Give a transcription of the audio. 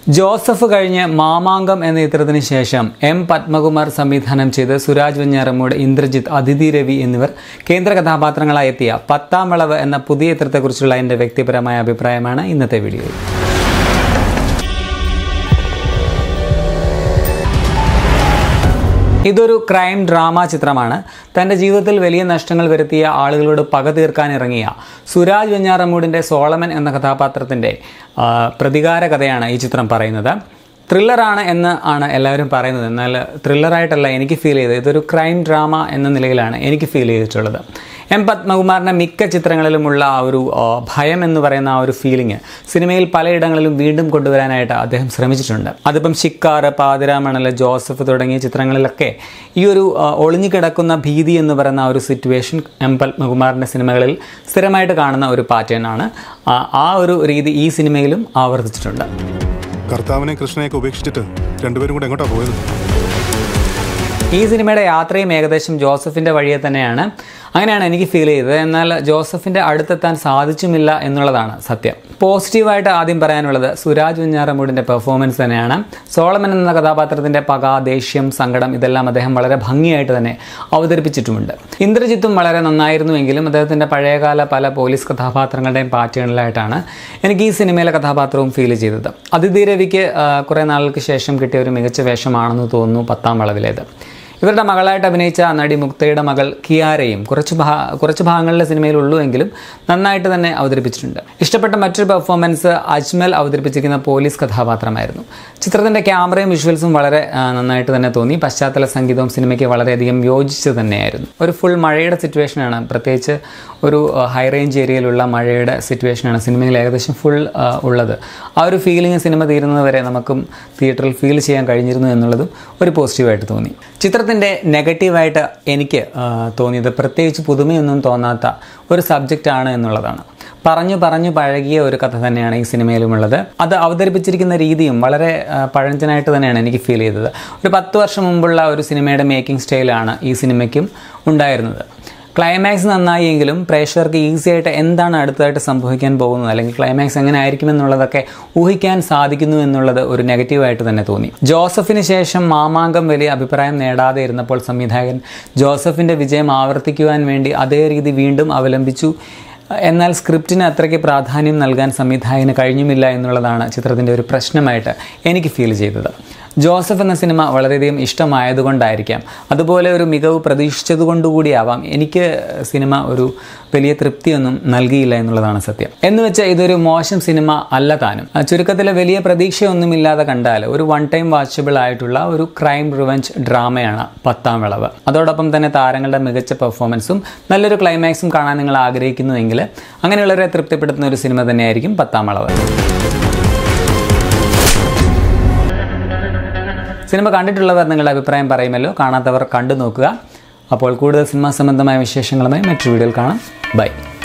Joseph കഴിഞ്ഞ് മാമാങ്കം എന്ന ചിത്രത്തിന് ശേഷം എം പത്മകുമാർ സംവിധാനം ചെയ്ത് സുരാജ് വെഞ്ഞാറമ്മൂട് ഇന്ദ്രജിത്ത് അതിഥി രവി എന്നിവർ കേന്ദ്ര കഥാപാത്രങ്ങളായി എത്തിയ പത്താം വിളവ് എന്ന പുതിയ ചിത്രത്തെക്കുറിച്ചുള്ള എൻ്റെ വ്യക്തിപരമായ അഭിപ്രായമാണ് ഇന്നത്തെ വീഡിയോയിൽ ഇതൊരു ക്രൈം ഡ്രാമ ചിത്രമാണ് തൻ്റെ ജീവിതത്തിൽ വലിയ നഷ്ടങ്ങൾ വരുത്തിയ ആളുകളോട് പക തീർക്കാൻ ഇറങ്ങിയ സുരാജ് വെഞ്ഞാറമ്മൂടിൻ്റെ സോളമൻ എന്ന കഥാപാത്രത്തിൻ്റെ ആ, പ്രതികാര കഥയാണ് ഈ ചിത്രം പറയുന്നത് ത്രില്ലറാണ് എന്ന് ആണ് എല്ലാവരും പറയുന്നത് എന്നാൽ ത്രില്ലറായിട്ടല്ല എനിക്ക് ഫീൽ ചെയ്തത് ഇതൊരു ക്രൈം ഡ്രാമ എന്ന നിലയിലാണ് എനിക്ക് ഫീൽ ചെയ്തിട്ടുള്ളത് എം പത്മകുമാറിൻ്റെ മിക്ക ചിത്രങ്ങളിലുമുള്ള ആ ഒരു ആ, ഭയം എന്ന് പറയുന്ന ആ ഒരു ഫീലിംഗ് സിനിമയിൽ പലയിടങ്ങളിലും വീണ്ടും കൊണ്ടുവരാനായിട്ട് അദ്ദേഹം ശ്രമിച്ചിട്ടുണ്ട് അതിപ്പം ശിക്കാർ പാതിരാമണൽ ജോസഫ് തുടങ്ങിയ ചിത്രങ്ങളിലൊക്കെ ഈ ഒരു ആ, ഒളിഞ്ഞു കിടക്കുന്ന ഭീതി എന്ന് പറയുന്ന ആ ഒരു സിറ്റുവേഷൻ എം പത്മകുമാറിൻ്റെ സിനിമകളിൽ സ്ഥിരമായിട്ട് കാണുന്ന ഒരു പാറ്റേൺ ആണ് ആ, ആ ഒരു രീതി ഈ സിനിമയിലും ആവർത്തിച്ചിട്ടുണ്ട് കർത്താവിനെ കൃഷ്ണനെയൊക്കെ ഉപേക്ഷിച്ചിട്ട് രണ്ടുപേരും കൂടെ എങ്ങോട്ടാ പോയത് ഈ സിനിമയുടെ യാത്രയും ഏകദേശം ജോസഫിൻ്റെ വഴിയെ തന്നെയാണ് അങ്ങനെയാണ് എനിക്ക് ഫീൽ ചെയ്തത് എന്നാൽ ജോസഫിൻ്റെ അടുത്തെത്താൻ സാധിച്ചുമില്ല എന്നുള്ളതാണ് സത്യം പോസിറ്റീവായിട്ട് ആദ്യം പറയാനുള്ളത് സുരാജ് വെഞ്ഞാറമൂടിൻ്റെ പെർഫോമൻസ് തന്നെയാണ് സോളമൻ എന്ന കഥാപാത്രത്തിൻ്റെ പക ദേഷ്യം സങ്കടം ഇതെല്ലാം അദ്ദേഹം വളരെ ഭംഗിയായിട്ട് തന്നെ അവതരിപ്പിച്ചിട്ടുമുണ്ട് ഇന്ദ്രജിത്തും വളരെ നന്നായിരുന്നുവെങ്കിലും അദ്ദേഹത്തിൻ്റെ പഴയകാല പല പോലീസ് കഥാപാത്രങ്ങളുടെയും പാറ്റേണിലായിട്ടാണ് എനിക്ക് ഈ സിനിമയിലെ കഥാപാത്രവും ഫീൽ ചെയ്തത് അതിഥി രവിക്ക് ആ, കുറേ നാളുകൾക്ക് ശേഷം കിട്ടിയ ഒരു മികച്ച വേഷമാണെന്ന് തോന്നുന്നു പത്താം വളവിലേത് ഇവരുടെ മകളായിട്ട് അഭിനയിച്ച നടി മുക്തയുടെ മകൾ കിയാരയും കുറച്ച് ഭാ കുറച്ച് ഭാഗങ്ങളിലെ സിനിമയിൽ ഉള്ളൂ എങ്കിലും നന്നായിട്ട് തന്നെ അവതരിപ്പിച്ചിട്ടുണ്ട് ഇഷ്ടപ്പെട്ട മറ്റൊരു പെർഫോമൻസ് അജ്മൽ അവതരിപ്പിച്ചിരിക്കുന്ന പോലീസ് കഥാപാത്രമായിരുന്നു ചിത്രത്തിൻ്റെ ക്യാമറയും വിഷ്വൽസും വളരെ ആ, നന്നായിട്ട് തന്നെ തോന്നി പശ്ചാത്തല സംഗീതവും സിനിമയ്ക്ക് വളരെയധികം യോജിച്ച് തന്നെയായിരുന്നു ഒരു ഫുൾ മഴയുടെ സിറ്റുവേഷനാണ് പ്രത്യേകിച്ച് ഒരു ഹൈ റേഞ്ച് ഏരിയയിലുള്ള മഴയുടെ സിറ്റുവേഷനാണ് സിനിമയിൽ ഏകദേശം ഫുൾ ഉള്ളത് ആ ഒരു ഫീലിംഗ് സിനിമ തീരുന്നത് വരെ നമുക്കും തിയേറ്ററിൽ ഫീൽ ചെയ്യാൻ കഴിഞ്ഞിരുന്നു എന്നുള്ളതും ഒരു പോസിറ്റീവായിട്ട് തോന്നി ചിത്രത്തിൻ്റെ നെഗറ്റീവായിട്ട് എനിക്ക് ആ, തോന്നിയത് പ്രത്യേകിച്ച് പുതുമയൊന്നും തോന്നാത്ത ഒരു സബ്ജക്റ്റാണ് എന്നുള്ളതാണ് പറഞ്ഞു പറഞ്ഞു പഴകിയ ഒരു കഥ തന്നെയാണ് ഈ സിനിമയിലുമുള്ളത് അത് അവതരിപ്പിച്ചിരിക്കുന്ന രീതിയും വളരെ ആ, പഴഞ്ചനായിട്ട് തന്നെയാണ് എനിക്ക് ഫീൽ ചെയ്തത് ഒരു പത്ത് വർഷം മുമ്പുള്ള ഒരു സിനിമയുടെ മേക്കിംഗ് സ്റ്റൈലാണ് ഈ സിനിമയ്ക്കും ഉണ്ടായിരുന്നത് ക്ലൈമാക്സ് നന്നായി എങ്കിലും പ്രേക്ഷകർക്ക് ഈസി ആയിട്ട് എന്താണ് അടുത്തതായിട്ട് സംഭവിക്കാൻ പോകുന്നത് അല്ലെങ്കിൽ ക്ലൈമാക്സ് എങ്ങനെ ആയിരിക്കും എന്നുള്ളതൊക്കെ ഊഹിക്കാൻ സാധിക്കുന്നു എന്നുള്ളത് ഒരു നെഗറ്റീവായിട്ട് തന്നെ തോന്നി ജോസഫിന് ശേഷം മാമാങ്കം വലിയ അഭിപ്രായം നേടാതെ ഇരുന്നപ്പോൾ സംവിധായകൻ ജോസഫിൻ്റെ വിജയം ആവർത്തിക്കുവാൻ വേണ്ടി അതേ രീതി വീണ്ടും അവലംബിച്ചു എന്നാൽ സ്ക്രിപ്റ്റിന് അത്രയ്ക്ക് പ്രാധാന്യം നൽകാൻ സംവിധായകന് കഴിഞ്ഞുമില്ല എന്നുള്ളതാണ് ചിത്രത്തിൻ്റെ ഒരു പ്രശ്നമായിട്ട് എനിക്ക് ഫീൽ ചെയ്തത് ജോസഫ് എന്ന സിനിമ വളരെയധികം ഇഷ്ടമായതുകൊണ്ടായിരിക്കാം അതുപോലെ ഒരു മികവ് പ്രതീക്ഷിച്ചതുകൊണ്ടുകൂടിയാവാം എനിക്ക് സിനിമ ഒരു വലിയ തൃപ്തിയൊന്നും നൽകിയില്ല എന്നുള്ളതാണ് സത്യം എന്ന് വെച്ചാൽ ഇതൊരു മോശം സിനിമ അല്ല താനും ആ ചുരുക്കത്തിൽ വലിയ പ്രതീക്ഷയൊന്നുമില്ലാതെ കണ്ടാൽ ഒരു വൺ ടൈം വാച്ചബിൾ ആയിട്ടുള്ള ഒരു ക്രൈം റിവഞ്ച് ഡ്രാമയാണ് പത്താം വിളവ് അതോടൊപ്പം തന്നെ താരങ്ങളുടെ മികച്ച പെർഫോമൻസും നല്ലൊരു ക്ലൈമാക്സും കാണാൻ നിങ്ങൾ ആഗ്രഹിക്കുന്നുവെങ്കിൽ അങ്ങനെയുള്ളവരെ തൃപ്തിപ്പെടുത്തുന്ന ഒരു സിനിമ തന്നെയായിരിക്കും പത്താം വിളവ് സിനിമ കണ്ടിട്ടുള്ളവർ നിങ്ങളുടെ അഭിപ്രായം പറയുമല്ലോ കാണാത്തവർ കണ്ടു നോക്കുക അപ്പോൾ കൂടുതൽ സിനിമാ സംബന്ധമായ വിശേഷങ്ങളുമായി മറ്റൊരു വീഡിയോയിൽ കാണാം ബൈ